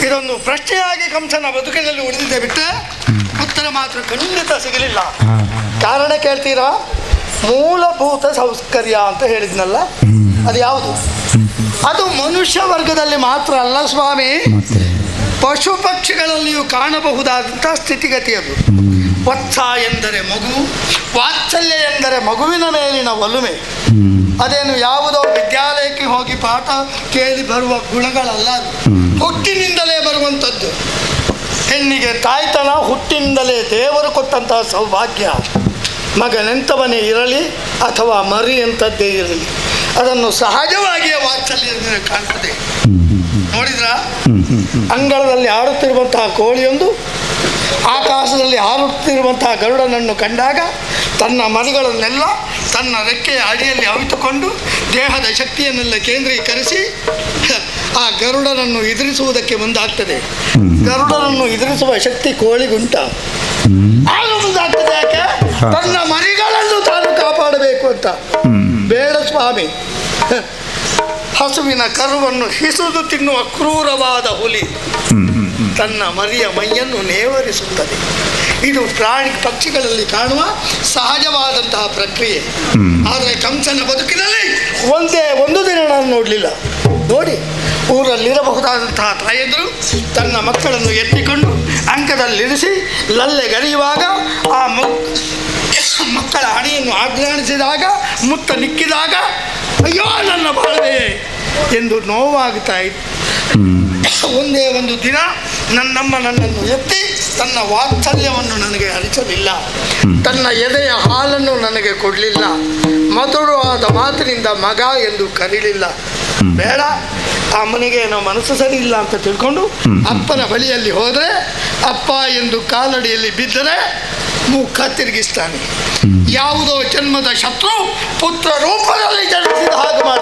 ಇದೊಂದು ಪ್ರಶ್ನೆಯಾಗಿ ಕಂಸನ ಬದುಕಿನಲ್ಲಿ ಉಳಿದಿದೆ ಬಿಟ್ಟರೆ ಉತ್ತರ ಮಾತ್ರ ಖಂಡಿತ ಸಿಗಲಿಲ್ಲ ಕಾರಣ ಕೇಳ್ತೀರಾ ಮೂಲಭೂತ ಸೌಕರ್ಯ ಅಂತ ಹೇಳಿದ್ನಲ್ಲ ಅದು ಯಾವುದು ಅದು ಮನುಷ್ಯ ವರ್ಗದಲ್ಲಿ ಮಾತ್ರ ಅಲ್ಲ ಸ್ವಾಮಿ ಮತ್ತೆ ಪಶು ಪಕ್ಷಿಗಳಲ್ಲಿಯೂ ಕಾಣಬಹುದಾದಂಥ ಸ್ಥಿತಿಗತಿ ಅದು ವತ್ಸ ಎಂದರೆ ಮಗು ವಾತ್ಸಲ್ಯ ಎಂದರೆ ಮಗುವಿನ ಮೇಲಿನ ಒಲುಮೆ ಹ್ಮ್ ಅದೇನು ಯಾವುದೋ ವಿದ್ಯಾಲಯಕ್ಕೆ ಹೋಗಿ ಪಾಠ ಕೇಳಿ ಬರುವ ಗುಣಗಳಲ್ಲ ಅದು ಹುಟ್ಟಿನಿಂದಲೇ ಬರುವಂಥದ್ದು ಹೆಣ್ಣಿಗೆ ತಾಯ್ತನ ಹುಟ್ಟಿನಿಂದಲೇ ದೇವರು ಕೊಟ್ಟಂತಹ ಸೌಭಾಗ್ಯ ಮಗನೆಂಥವನೇ ಇರಲಿ ಅಥವಾ ಮರಿ ಎಂಥದ್ದೇ ಇರಲಿ ಅದನ್ನು ಸಹಜವಾಗಿಯೇ ವಾತ್ಸಲ್ಯದಿಂದ ಕಾಣ್ತದೆ ನೋಡಿದ್ರಾ ಹ್ಮ್ ಹ್ಮ್ ಹ್ಮ್ ಅಂಗಳದಲ್ಲಿ ಆಡುತ್ತಿರುವಂತಹ ಕೋಳಿಯೊಂದು ಆಕಾಶದಲ್ಲಿ ಹಾರುತ್ತಿರುವಂತಹ ಗರುಡನನ್ನು ಕಂಡಾಗ ತನ್ನ ಮರಿಗಳನ್ನೆಲ್ಲ ತನ್ನ ರೆಕ್ಕೆಯ ಅಡಿಯಲ್ಲಿ ಅವಿತುಕೊಂಡು ದೇಹದ ಶಕ್ತಿಯನ್ನೆಲ್ಲ ಕೇಂದ್ರೀಕರಿಸಿ ಆ ಗರುಡನನ್ನು ಎದುರಿಸುವುದಕ್ಕೆ ಮುಂದಾಗ್ತದೆ ಗರುಡನನ್ನು ಎದುರಿಸುವ ಶಕ್ತಿ ಕೋಳಿಗುಂಟ ಆಗ ಮುಂದಾಗ್ತದೆ ಯಾಕೆ ತನ್ನ ಮರಿಗಳನ್ನು ತಾನು ಕಾಪಾಡಬೇಕು ಅಂತ ಬೇಡ ಸ್ವಾಮಿ ಹಸುವಿನ ಕರುವನ್ನು ಹಿಸುದು ತಿನ್ನುವ ಕ್ರೂರವಾದ ಹುಲಿ ತನ್ನ ಮರಿಯ ಮೈಯನ್ನು ನೇವರಿಸುತ್ತದೆ ಇದು ಪ್ರಾಣಿ ಪಕ್ಷಿಗಳಲ್ಲಿ ಕಾಣುವ ಸಹಜವಾದಂತಹ ಪ್ರಕ್ರಿಯೆ ಆದರೆ ಕಂಸನ ಬದುಕಿನಲ್ಲಿ ಒಂದೇ ಒಂದು ದಿನ ನಾನು ನೋಡಲಿಲ್ಲ ನೋಡಿ ಊರಲ್ಲಿರಬಹುದಾದಂತಹ ತಾಯಂದರು ತನ್ನ ಮಕ್ಕಳನ್ನು ಎತ್ತಿಕೊಂಡು ಅಂಕದಲ್ಲಿರಿಸಿ ಲಲ್ಲೆಗರೆಯುವಾಗ ಆ ಮಕ್ ಮಕ್ಕಳ ಹಣೆಯನ್ನು ಆಜ್ಞಾನಿಸಿದಾಗ ಮುತ್ತ ನಿಕ್ಕಿದಾಗ ಅಯ್ಯೋ ನನ್ನ ಬಾಳ್ವೆ ಎಂದು ನೋವಾಗುತ್ತಾ ಇತ್ತು ಒಂದೇ ಒಂದು ದಿನ ನನ್ನಮ್ಮ ನನ್ನನ್ನು ಎತ್ತಿ ತನ್ನ ವಾತ್ಸಲ್ಯವನ್ನು ನನಗೆ ಹರಿಸಲಿಲ್ಲ ತನ್ನ ಎದೆಯ ಹಾಲನ್ನು ನನಗೆ ಕೊಡಲಿಲ್ಲ ಮಧುರವಾದ ಮಾತಿನಿಂದ ಮಗ ಎಂದು ಕರೀಲಿಲ್ಲ ಬೇಡ ಅಮ್ಮನಿಗೆ ಏನೋ ಮನಸ್ಸು ಸರಿ ಇಲ್ಲ ಅಂತ ತಿಳ್ಕೊಂಡು ಅಪ್ಪನ ಬಳಿಯಲ್ಲಿ ಹೋದರೆ ಅಪ್ಪ ಎಂದು ಕಾಲಡಿಯಲ್ಲಿ ಬಿದ್ದರೆ ಮುಖ ತಿರುಗಿಸ್ತಾನೆ ಯಾವುದೋ ಜನ್ಮದ ಶತ್ರು ಪುತ್ರ ರೂಪದಲ್ಲಿ ಜನಿಸಿದ ಹಾಗೆ ಮಾಡಿ